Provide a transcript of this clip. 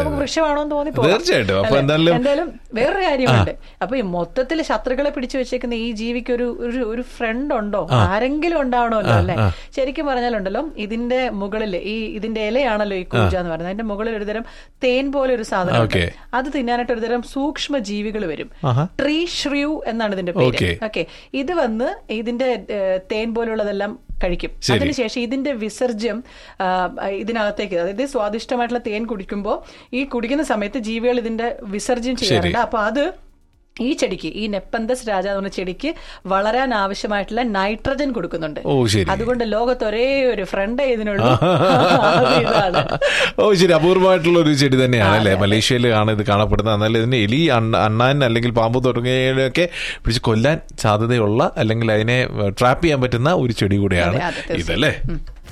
നമുക്ക് വൃക്ഷമാണോ എന്ന് തോന്നി തീർച്ചയായിട്ടും. അപ്പൊ എന്തായാലും- എന്തായാലും വേറൊരു കാര്യമുണ്ട് അപ്പൊ ഈ മൊത്തത്തിൽ ശത്രുക്കളെ പിടിച്ചു വെച്ചേക്കുന്ന ഈ ജീവിക്ക് ഒരു ഒരു ഒരു ഫ്രണ്ട് ഉണ്ടോ ആരെങ്കിലും ഉണ്ടാവണമല്ലോ അല്ലെ ശരിക്കും പറഞ്ഞാലുണ്ടല്ലോ ഇതിന്റെ മുകളിൽ ഈ ഇതിന്റെ ഇലയാണല്ലോ ഈ കൂജ എന്ന് പറയുന്നത് അതിന്റെ മുകളിൽ ഒരുതരം തേൻ പോലെ ഒരു സാധനം ഉണ്ട്. Okay. അത് തിന്നാനായിട്ട് ഒരുതരം സൂക്ഷ്മ ജീവികൾ വരും ആഹാ. ട്രീ ഷ്രിയു എന്നാണ് ഇതിന്റെ പേര് Okay. ഓക്കെ ഇത് വന്ന് ഇതിന്റെ ഏഹ്, തേൻ പോലുള്ളതെല്ലാം കഴിക്കും ശരി. അതിനുശേഷം ഇതിന്റെ വിസർജ്യം ആ, ഇതിനകത്തേക്ക് അതായത് സ്വാദിഷ്ടമായിട്ടുള്ള തേൻ കുടിക്കുമ്പോൾ ഈ കുടിക്കുന്ന സമയത്ത് ജീവികൾ ഇതിന്റെ വിസർജ്യം ചെയ്യാറുണ്ട് അപ്പൊ അത് ഈ ചെടിക്ക് ഈ നെപ്പന്തസ് രാജ എന്ന് പറഞ്ഞ ചെടിക്ക് വളരാൻ ആവശ്യമായിട്ടുള്ള നൈട്രജൻ കൊടുക്കുന്നുണ്ട് ഓ ശരി അതുകൊണ്ട് ലോകത്ത് ഒരേ ഒരു ഫ്രണ്ട് ഇതിനുള്ളൂ അത് ഇതാണ് ഓ ശരി അപൂർവമായിട്ടുള്ള ഒരു ചെടി തന്നെയാണ് അല്ലേ മലേഷ്യയിലാണ് ഇത് കാണപ്പെടുന്നത് എന്നാൽ ഇതിന് എലി അണ്ണ- അണ്ണാൻ അല്ലെങ്കിൽ പാമ്പ് തുടങ്ങിയവയൊക്കെ പിടിച്ച് കൊല്ലാൻ സാധ്യതയുള്ള അല്ലെങ്കിൽ അതിനെ ട്രാപ്പ് ചെയ്യാൻ പറ്റുന്ന ഒരു ചെടി കൂടെയാണ് അതെ, അതെ, തീർച്ചയായും. ഇതല്ലേ